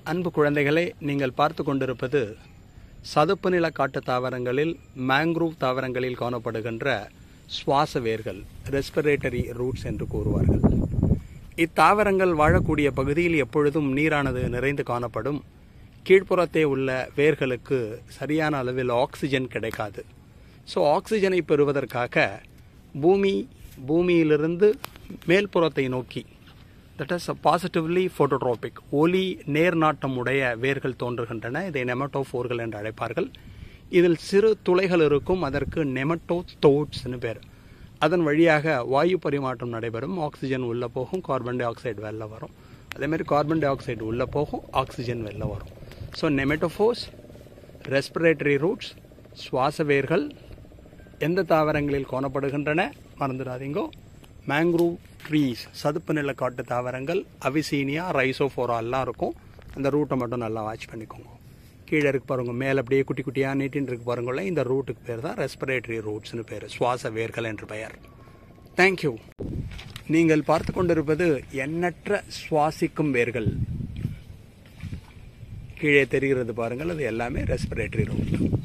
அன்பு குழந்தைகளே நீங்கள் பார்த்து கொண்டிருப்பது சதுப்பு நில காட்டு தாவரங்களில் மேங்க்ரூவ் தாவரங்களில் காணப்படுகின்ற சுவாச வேர்கள் ரெஸ்பிரேட்டரி ரூட்ஸ் என்று கூறுவார்கள் இத்தாவரங்கள் வாழக்கூடிய பகுதியில் எப்பொழுதும் நீரானது நிறைந்து காணப்படும் கீழ்ப்புறத்தே உள்ள வேர்களுக்கு சரியான அளவில் ஆக்சிஜன் கிடைக்காது ஸோ ஆக்சிஜனை பெறுவதற்காக பூமி பூமியிலிருந்து மேல்புறத்தை நோக்கி தட் இஸ் பாசிட்டிவ்லி ஃபோட்டோட்ரோபிக் ஒளி நேர்நாட்டம் உடைய வேர்கள் தோன்றுகின்றன இதை நெமட்டோஃபோர்கள் என்று அழைப்பார்கள் இதில் சிறு துளைகள் இருக்கும் அதற்கு நெமட்டோ தோட்ஸ்னு பேர் அதன் வழியாக வாயு பரிமாற்றம் நடைபெறும் ஆக்சிஜன் உள்ளே போகும் கார்பன் டை ஆக்சைடு வெளில வரும் அதேமாதிரி கார்பன் டை ஆக்சைடு உள்ளே போகும் ஆக்சிஜன் வெளில வரும் ஸோ நெமெட்டோஃபோர்ஸ் ரெஸ்பிரேட்டரி ரூட்ஸ் சுவாச வேர்கள் எந்த தாவரங்களில் காணப்படுகின்றன மறந்துடாதீங்கோ மேங்க்ரூவ் ட்ரீஸ் சதுப்பு நில காட்டு தாவரங்கள் அவிசீனியா ரைசோஃபோரா எல்லாம் இருக்கும் அந்த ரூட்டை மட்டும் நல்லா வாட்ச் பண்ணிக்கோங்க கீழே இருக்கு பாருங்க மேலே அப்படியே குட்டி குட்டியாக நீட்டின்னு இருக்கு பாருங்களேன் இந்த ரூட்டுக்கு பேர் தான் ரெஸ்பிரேட்டரி ரூட்ஸ்னு பேர் சுவாச வேர்கள் என்று பெயர் தேங்க்யூ நீங்கள் பார்த்து கொண்டிருப்பது எண்ணற்ற சுவாசிக்கும் வேர்கள் கீழே தெரிகிறது பாருங்கள் அது எல்லாமே ரெஸ்பிரேட்டரி ரூட்